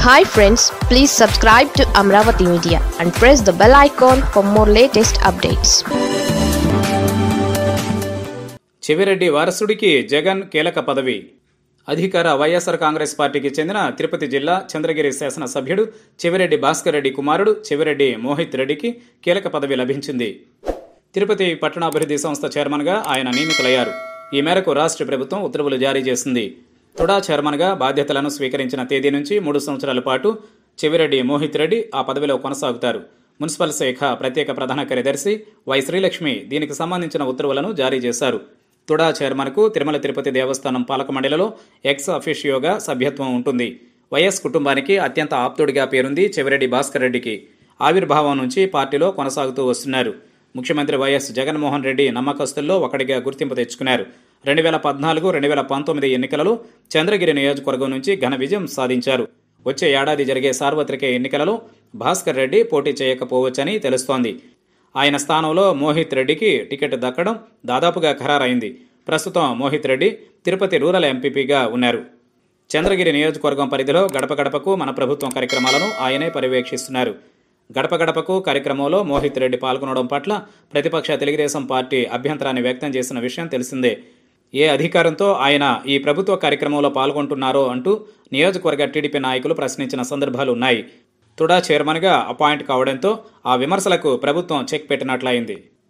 hi friends please subscribe to Amaravati media and press the bell icon for more latest updates Chevireddy వారసుడికి జగన్ కీలక పదవి అధికార వైఎస్ఆర్ కాంగ్రెస్ పార్టీకి చెందిన తిరుపతి జిల్లా చంద్రగిరి శాసనసభ్యుడు చెవిరెడ్డి భాస్కర్ రెడ్డి కుమారుడు చెవిరెడ్డి మోహిత్ రెడ్డికి కీలక పదవి లభించింది తిరుపతి పట్టణాభివృద్ధి సంస్థ చైర్మన్గా ఆయన నియమితులయ్యారు ఈ మేరకు రాష్ట్ర ప్రభుత్వం ఉత్తర్వులు జారీ చేసింది తుడా చైర్మన్గా బాధ్యతలను స్వీకరించిన తేదీ నుంచి మూడు సంవత్సరాల పాటు చెవిరెడ్డి మోహిత్ రెడ్డి ఆ పదవిలో కొనసాగుతారు మున్సిపల్ శాఖ ప్రత్యేక ప్రధాన కార్యదర్శి వై శ్రీలక్ష్మి దీనికి సంబంధించిన ఉత్తర్వులను జారీ చేశారు తుడా చైర్మన్కు తిరుమల తిరుపతి దేవస్థానం పాలక మండలిలో ఎక్స్ అఫిషియోగా సభ్యత్వం ఉంటుంది వైఎస్ కుటుంబానికి అత్యంత ఆప్తుడిగా పేరుంది చెవిరెడ్డి భాస్కర్ రెడ్డికి ఆవిర్భావం నుంచి పార్టీలో కొనసాగుతూ వస్తున్నారు ముఖ్యమంత్రి వైఎస్ జగన్మోహన్ రెడ్డి నమ్మకస్తుల్లో ఒకటిగా గుర్తింపు తెచ్చుకున్నారు రెండు వేల పద్నాలుగు రెండు వేల పంతొమ్మిది ఎన్నికలలో చంద్రగిరి నియోజకవర్గం నుంచి ఘన విజయం సాధించారు వచ్చే ఏడాది జరిగే సార్వత్రిక ఎన్నికలలో భాస్కర్ రెడ్డి పోటీ చేయకపోవచ్చని తెలుస్తోంది ఆయన స్థానంలో మోహిత్ రెడ్డికి టికెట్ దక్కడం దాదాపుగా ఖరారైంది ప్రస్తుతం మోహిత్ రెడ్డి తిరుపతి రూరల్ ఎంపీపీగా ఉన్నారు చంద్రగిరి నియోజకవర్గం పరిధిలో గడప గడపకు మన ప్రభుత్వం కార్యక్రమాలను ఆయనే పర్యవేక్షిస్తున్నారు గడప గడపకు కార్యక్రమంలో మోహిత్ రెడ్డి పాల్గొనడం పట్ల ప్రతిపక్ష తెలుగుదేశం పార్టీ అభ్యంతరాన్ని వ్యక్తం చేసిన విషయం తెలిసిందే ఏ అధికారంతో ఆయన ఈ ప్రభుత్వ కార్యక్రమంలో పాల్గొంటున్నారో అంటూ నియోజకవర్గ టీడీపీ నాయకులు ప్రశ్నించిన సందర్భాలు ఉన్నాయి తుడా చైర్మన్గా అపాయింట్ కావడంతో ఆ విమర్శలకు ప్రభుత్వం చెక్ పెట్టినట్లయింది